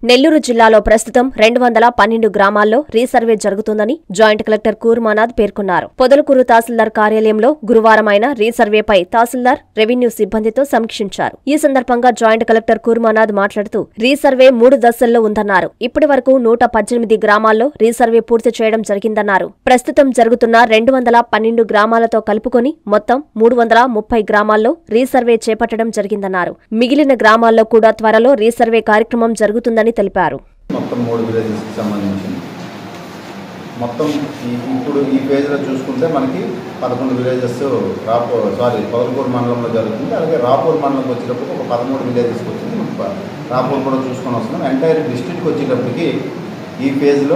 నెల్లూరు జిల్లాలో ప్రస్తుతం రెండు వందల పన్నెండు గ్రామాల్లో రీసర్వే జరుగుతుందని జాయింట్ కలెక్టర్ కూర్మానాథ్ పేర్కొన్నారు పొదలకూరు తహసీల్దార్ కార్యాలయంలో గురువారం ఆయన రీసర్వేపై తహసీల్దార్ రెవెన్యూ సిబ్బందితో సమీక్షించారు ఈ సందర్భంగా జాయింట్ కలెక్టర్ కూర్మానాథ్ మాట్లాడుతూ రీసర్వే మూడు దశల్లో ఉందన్నారు ఇప్పటి వరకు నూట పద్దెనిమిది గ్రామాల్లో రీసర్వే పూర్తి చేయడం జరిగిందన్నారు ప్రస్తుతం జరుగుతున్న రెండు వందల పన్నెండు గ్రామాలతో కలుపుకొని మొత్తం మూడు వందల ముప్పై గ్రామాల్లో రీసర్వే చేపట్టడం జరిగిందన్నారు మిగిలిన గ్రామాల్లో కూడా త్వరలో రీసర్వే కార్యక్రమం జరుగుతుందని తెలిపారు మొత్తం మూడు విలేజెస్కి సంబంధించి మొత్తం ఈ ఇప్పుడు ఈ పేజ్లో చూసుకుంటే మనకి పదకొండు విలేజెస్ రాపూర్ సారీ పదలకూరు మండలంలో జరుగుతుంది అలాగే రాపూర్ మండలంకి వచ్చేటప్పుడు ఒక పదమూడు విలేజెస్కి వచ్చింది మనకు ప- రాపూర్ కూడా చూసుకొని వస్తున్నాం ఎంటైర్ డిస్ట్రిక్ట్కి వచ్చేటప్పటికి ఈ పేజ్లో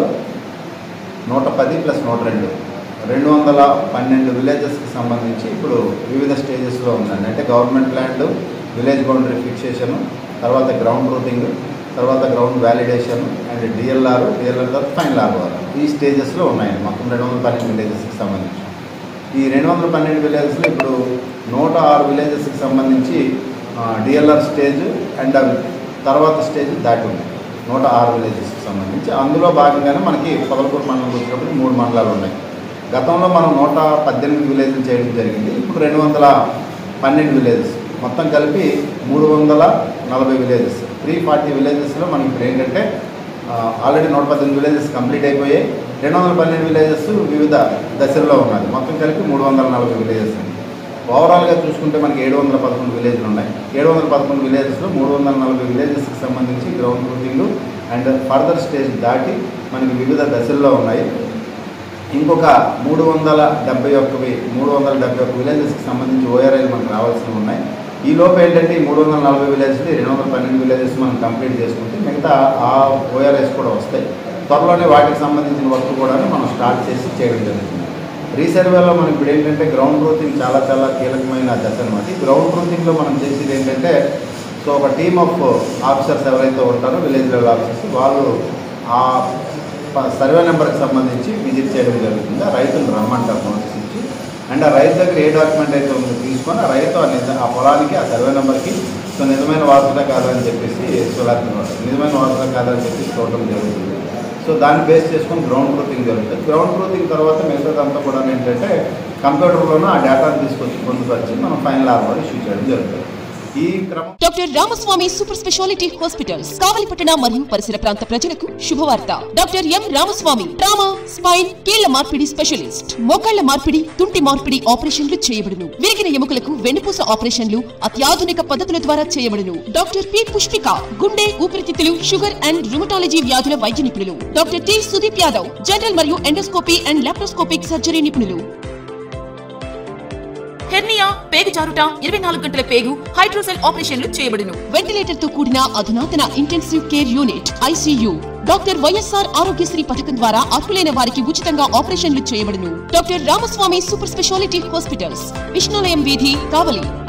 నూట పది ప్లస్ నూట రెండు రెండు వందల పన్నెండు విలేజెస్కి సంబంధించి ఇప్పుడు వివిధ స్టేజెస్లో ఉందండి అంటే government land village boundary fixation తర్వాత గ్రౌండ్ రూటింగ్ తర్వాత ground validation and DLR DLR తర్వాత ఫైనల్ ఆర్ఆర్ ఈ స్టేజెస్లో ఉన్నాయండి మొత్తం రెండు వందల పన్నెండు విలేజెస్కి సంబంధించి ఈ రెండు వందల పన్నెండు విలేజెస్లో ఇప్పుడు నూట ఆరు విలేజెస్కి సంబంధించి డిఎల్ఆర్ స్టేజ్ అండ్ అవి తర్వాత స్టేజ్ దాటి ఉంది నూట ఆరు విలేజెస్కి సంబంధించి అందులో భాగంగానే మనకి పొదలకూరు మండలం వచ్చినప్పుడు మూడు మండలాలు ఉన్నాయి గతంలో మనం నూట పద్దెనిమిది విలేజ్లు చేయడం జరిగింది ఇప్పుడు రెండు వందల పన్నెండు విలేజెస్ మొత్తం కలిపి మూడు వందల నలభై విలేజెస్ త్రీ ఫార్టీ విలేజెస్లో మనకి ఇప్పుడు ఏంటంటే ఆల్రెడీ నూట పద్దెనిమిది విలేజెస్ కంప్లీట్ అయిపోయాయి రెండు వందల పన్నెండు విలేజెస్ వివిధ దశల్లో ఉన్నాయి మొత్తం కలిపి మూడు వందల నలభై విలేజెస్ అండి ఓవరాల్గా చూసుకుంటే మనకి ఏడు వందల పదకొండు విలేజ్లు ఉన్నాయి ఏడు వందల పదకొండు విలేజెస్లో మూడు వందల నలభై విలేజెస్కి సంబంధించి ground routing and further stage దాటి మనకి వివిధ దశల్లో ఉన్నాయి ఇంకొక మూడు వందల డెబ్బై ఒక్కవి మూడు వందల డెబ్బై ఒక్క విలేజెస్కి సంబంధించి ఓఆర్ఐలు మనకు రావాల్సినవి ఉన్నాయి ఈ లోపు ఏంటంటే ఈ మూడు వందల నలభై విలేజెస్ రెండు వందల పన్నెండు విలేజెస్ మనం కంప్లీట్ చేసుకుంటే మిగతా ఆ ఓఆర్ఐస్ కూడా వస్తాయి త్వరలోనే వాటికి సంబంధించిన వర్క్ కూడా మనం స్టార్ట్ చేసి చేయడం జరుగుతుంది రీసర్వేలో మనం ఇప్పుడు ఏంటంటే గ్రౌండ్ రూతింగ్ చాలా చాలా కీలకమైన దశ అనమాట ఈ గ్రౌండ్ రూతింగ్లో మనం చేసేది ఏంటంటే సో ఒక టీమ్ ఆఫ్ ఆఫీసర్స్ ఎవరైతే ఉంటారో విలేజ్ లెవెల్ ఆఫీసర్స్ వాళ్ళు ఆ ప- సర్వే నెంబర్కి సంబంధించి విజిట్ చేయడం జరుగుతుంది ఆ రైతులు రమ్మంటారు నోటీస్ ఇచ్చి అండ్ ఆ రైతు దగ్గర ఏ డాక్యుమెంట్ అయితే ఉందో తీసుకొని ఆ రైతు ఆ నిజ ఆ పొలానికి ఆ సర్వే నెంబర్కి సో నిజమైన వారసుడా కాదని చెప్పేసి సో లేకపోతే నిజమైన వారసుడా కాదని చెప్పేసి చూడటం జరుగుతుంది సో దాన్ని బేస్ చేసుకొని గ్రౌండ్ ట్రూతింగ్ జరుగుతుంది గ్రౌండ్ ట్రూతింగ్ తర్వాత మిగతాదంతా కూడా ఏంటంటే కంప్యూటర్లోనూ ఆ డేటాను తీసుకొచ్చి పొందుపరిచి మనం ఫైనల్ ఆర్డర్ ఇష్యూ చేయడం జరుగుతుంది ఈ క్రమం doctor Ramaswamy super speciality hospitals కావలిపట్టణ మరియు పరిసర ప్రాంత ప్రజలకు శుభవార్త doctor M Ramaswamy trauma spine కీళ్ల మార్పిడి స్పెషలిస్ట్ మోకాళ్ల మార్పిడి తుంటి మార్పిడి ఆపరేషన్లు చేయబడును విరిగిన ఎముకలకు వెన్నుపూస ఆపరేషన్లు అత్యాధునిక పద్ధతుల ద్వారా చేయబడును డాక్టర్ పి పుష్పిక గుండె ఊపిరితిత్తులు షుగర్ అండ్ రుమటాలజీ వ్యాధుల వైద్య నిపుణులు doctor T Sudeep Yadav general మరియు ఎండోస్కోపీ అండ్ లాప్రోస్కోపిక్ సర్జరీ నిపుణులు హెర్నియా పేగు జారుట ఇరవై నాలుగు గంటల పేగు హైడ్రోసెల్ ఆపరేషన్లు చేయబడును వెంటిలేటర్ తో కూడిన అధునాతన intensive care unit ICU doctor YSR Aarogyasri పథకం ద్వారా అర్హులైన వారికి ఉచితంగా ఆపరేషన్లు చేయబడును doctor Ramaswamy super speciality hospitals విష్ణులయం వీధి కావలి